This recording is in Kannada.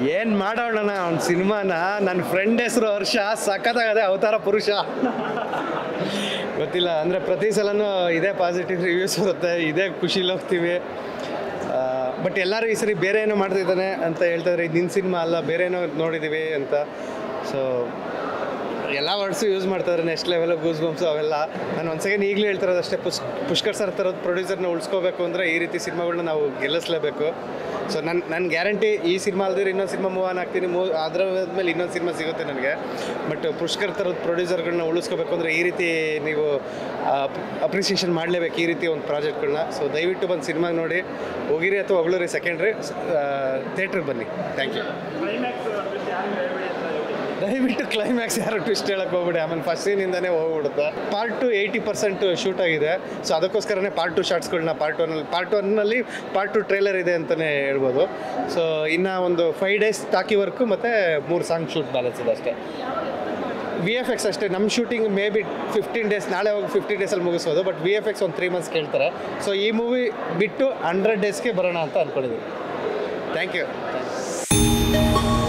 ಏನು ಮಾಡೋಣ ಅವ್ನ ಸಿನಿಮಾನ ನನ್ನ ಫ್ರೆಂಡ್ ಹೆಸರು ಹರ್ಷ ಸಖತ್ತಾಗದೆ ಅವತಾರ ಪುರುಷ ಗೊತ್ತಿಲ್ಲ ಅಂದರೆ ಪ್ರತಿ ಸಲನೂ ಇದೇ ಪಾಸಿಟಿವ್ ರಿವ್ಯೂಸ್ ಬರುತ್ತೆ ಇದೇ ಖುಷಿಲಿ ಹೋಗ್ತೀವಿ ಬಟ್ ಎಲ್ಲರೂ ಈ ಸರಿ ಬೇರೆ ಏನೋ ಮಾಡ್ತಿದ್ದಾನೆ ಅಂತ ಹೇಳ್ತಾರೆ ಇದು ನಿನ್ನ ಸಿನಿಮಾ ಅಲ್ಲ ಬೇರೆ ಏನೋ ನೋಡಿದ್ದೀವಿ ಅಂತ ಸೊ ಎಲ್ಲ ವರ್ಡ್ಸು ಯೂಸ್ ಮಾಡ್ತಾರೆ ನೆಕ್ಸ್ಟ್ ಲೆವೆಲ್ ಗೂಸ್ ಬಂಪ್ಸು ಅವೆಲ್ಲ ನಾನು ಒಂದು ಸೆಕೆಂಡ್ ಈಗಲೂ ಹೇಳ್ತಿರೋದು ಅಷ್ಟೇ ಪುಷ್ ಪುಷ್ಕರ್ ಸರ್ ಥರದ ಪ್ರೊಡ್ಯೂಸರ್ನ ಉಳಿಸ್ಕೋಬೇಕು ಅಂದರೆ ಈ ರೀತಿ ಸಿನಿಮಾಗಳನ್ನ ನಾವು ಗೆಲ್ಲಿಸ್ಲೇಬೇಕು ಸೊ ನನ್ನ ನನ್ನ ಗ್ಯಾರಂಟಿ ಈ ಸಿನಿಮಾ ಅಲ್ದಿರ ಇನ್ನೊಂದು ಸಿನಿಮಾ ಮೂವ್ ಆನ್ ಆಗ್ತೀನಿ ಮೂವ್ ಅದರ ಮೇಲೆ ಇನ್ನೊಂದು ಸಿನಿಮಾ ಸಿಗುತ್ತೆ ನನಗೆ ಬಟ್ ಪುಷ್ಕರ್ ಥರದ ಪ್ರೊಡ್ಯೂಸರ್ಗಳನ್ನ ಉಳಿಸ್ಕೋಬೇಕು ಅಂದರೆ ಈ ರೀತಿ ನೀವು ಅಪ್ರಿಸಿಯೇಷನ್ ಮಾಡಲೇಬೇಕು ಈ ರೀತಿ ಒಂದು ಪ್ರಾಜೆಕ್ಟ್ಗಳನ್ನ ಸೊ ದಯವಿಟ್ಟು ಬಂದು ಸಿನಿಮಾ ನೋಡಿ ಹೋಗಿರಿ ಅಥವಾ ಹೊಗಳೂರಿ ಸೆಕೆಂಡ್ರಿ ಥಿಯೇಟ್ರಿಗೆ ಬನ್ನಿ ಥ್ಯಾಂಕ್ ಯು ದಯವಿಟ್ಟು ಕ್ಲೈಮ್ಯಾಕ್ಸ್ ಯಾರು ಟ್ವಿಸ್ಟ್ ಹೇಳಕ್ ಹೋಗ್ಬಿಡಿ ಆಮೇಲೆ ಫಸ್ಟ್ ಸೀನಿಂದನೇ ಹೋಗ್ಬಿಡುತ್ತೆ part two eighty percent shoot ಆಗಿದೆ ಸೊ ಅದಕ್ಕೋಸ್ಕರನೇ ಪಾರ್ಟ್ ಟು ಶಾರ್ಟ್ಸ್ಗಳನ್ನ ಪಾರ್ಟ್ ಒನ್ನಲ್ಲಿ ಪಾರ್ಟ್ ಒನ್ನಲ್ಲಿ ಪಾರ್ಟ್ ಟು ಟ್ರೇಲರ್ ಇದೆ ಅಂತಲೇ ಹೇಳ್ಬೋದು ಸೊ ಇನ್ನು ಒಂದು ಫೈವ್ ಡೇಸ್ ಟಾಕಿ ವರ್ಕು ಮತ್ತು ಮೂರು ಸಾಂಗ್ ಶೂಟ್ ಬ್ಯಾಲೆನ್ಸ್ ಇದೆ ಅಷ್ಟೇ ವಿ ಎಫ್ ಎಕ್ಸ್ ಅಷ್ಟೇ ನಮ್ಮ shooting may be fifteen days ನಾಳೆ ಹೋಗಿ ಫಿಫ್ಟೀನ್ ಡೇಸಲ್ಲಿ ಮುಗಿಸ್ಬೋದು ಬಟ್ ವಿ ಎಫ್ ಎಕ್ಸ್ ಒಂದು ತ್ರೀ ಮಂತ್ಸ್ ಕೇಳ್ತಾರೆ ಸೊ ಈ ಮೂವಿ ಬಿಟ್ಟು ಹಂಡ್ರೆಡ್ ಡೇಸ್ಗೆ ಬರೋಣ ಅಂತ ಅಂದ್ಕೊಂಡಿದ್ದೀನಿ ಥ್ಯಾಂಕ್ ಯು